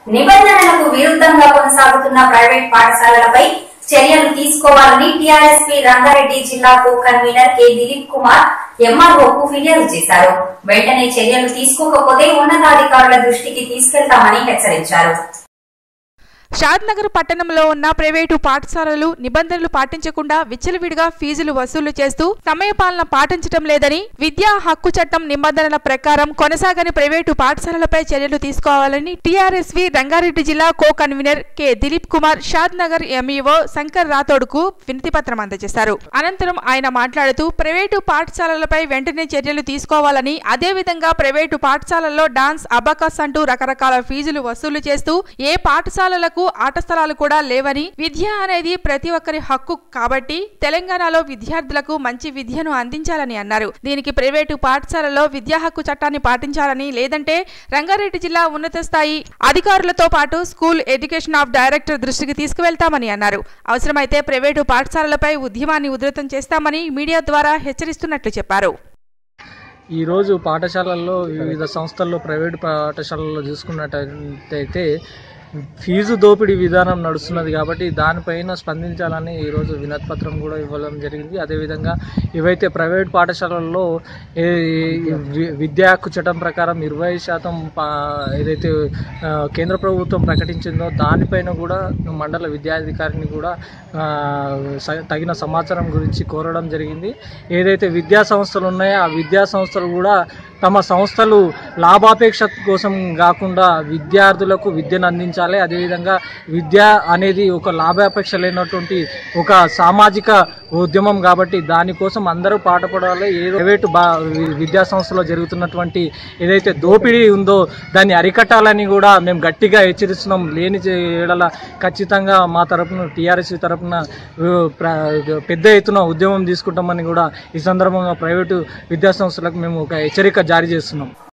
నిబంధనలకు విరుద్ధంగా కొనసాగుతున్న ప్రైవేట్ పాఠశాలలపై చర్యలు తీసుకోవాలని టీఆర్ఎస్పీ రంగారెడ్డి జిల్లా co convener K Dileep Kumar ఎంఆర్ఓకు ఫిర్యాదు చేశారు వెంటనే చర్యలు తీసుకోకపోతే ఉన్నతాధికారుల దృష్టికి తీసుకెళ్తామని హెచ్చరించారు షాద్నగర్ పట్టణంలో ఉన్న ప్రైవేటు పాఠశాలలు నిబంధనలు పాటించకుండా విచ్చలవిడిగా ఫీజులు వసూలు చేస్తూ సమయపాలన పాటించడం లేదని విద్యా హక్కు చట్టం నిబంధనల ప్రకారం కొనసాగని ప్రైవేటు పాఠశాలలపై చర్యలు తీసుకోవాలని టీఆర్ఎస్వి రంగారెడ్డి జిల్లా co convener K Dileep Kumar Shadnagar MEO Shankar రాథోడ్కు వినతి పత్రం అందజేశారు అనంతరం ఆయన మాట్లాడుతూ ప్రైవేటు పాఠశాలలపై వెంటనే చర్యలు తీసుకోవాలని అదేవిధంగా ప్రైవేటు పాఠశాలల్లో డాన్స్ అబకస్ అంటూ రకరకాల ఫీజులు వసూలు చేస్తూ ఏ పాఠశాలలకు ఆట స్థలాలు కూడా లేవని విద్య అనేది ప్రతి ఒక్కరి హక్కు కాబట్టి తెలంగాణలో విద్యార్థులకు మంచి విద్యను అందించాలని అన్నారు దీనికి ప్రైవేటు పాఠశాలలో విద్యా హక్కు చట్టాన్ని పాటించాలని లేదంటే రంగారెడ్డి జిల్లా ఉన్నత స్థాయి అధికారులతో పాటు స్కూల్ ఎడ్యుకేషన్ ఆఫ్ డైరెక్టర్ దృష్టికి తీసుకువెళ్తామని అన్నారు అవసరమైతే ప్రైవేటు పాఠశాలలపై ఉద్యమాన్ని ఉధృతం చేస్తామని మీడియా ద్వారా హెచ్చరిస్తున్నట్లు చెప్పారు ఈరోజు పాఠశాలల్లో వివిధ సంస్థల్లో ప్రైవేట్ పాఠశాలల్లో చూసుకున్నట్టయితే ఫీజు దోపిడీ విధానం నడుస్తున్నది కాబట్టి దానిపైన స్పందించాలని ఈరోజు వినతి పత్రం కూడా ఇవ్వడం జరిగింది అదేవిధంగా ఏవైతే ప్రైవేట్ పాఠశాలల్లో ఏ వి- విద్యా హక్కు చట్టం ప్రకారం ఇరవై శాతం పా- ఏదైతే ఆ, కేంద్ర ప్రభుత్వం ప్రకటించిందో దానిపైన కూడా మండల విద్యాధికారిని కూడా ఆ, స- తగిన సమాచారం గురించి కోరడం జరిగింది ఏదైతే విద్యా సంస్థలు ఉన్నాయో ఆ విద్యా సంస్థలు కూడా తమ సంస్థలు లాభాపేక్ష కోసం కాకుండా విద్యార్థులకు విద్యను అందించాలి అదేవిధంగా విద్య అనేది ఒక లాభాపేక్ష లేనటువంటి ఒక సామాజిక ఉద్యమం కాబట్టి దానికోసం అందరూ పాటుపడాలి ఏ ప్రైవేటు బా వి- విద్యా సంస్థలో జరుగుతున్నటువంటి ఏదైతే దోపిడీ ఉందో దాన్ని అరికట్టాలని కూడా మేము గట్టిగా హెచ్చరిస్తున్నాం లేని చే- ఏడల ఖచ్చితంగా మా తరపున టీఆర్ఎస్ తరపున ఉ, ప్ర- పెద్ద ఎత్తున ఉద్యమం తీసుకుంటామని కూడా ఈ సందర్భంగా ప్రైవేటు విద్యా సంస్థలకు మేము ఒక హెచ్చరిక జారీ చేస్తున్నాం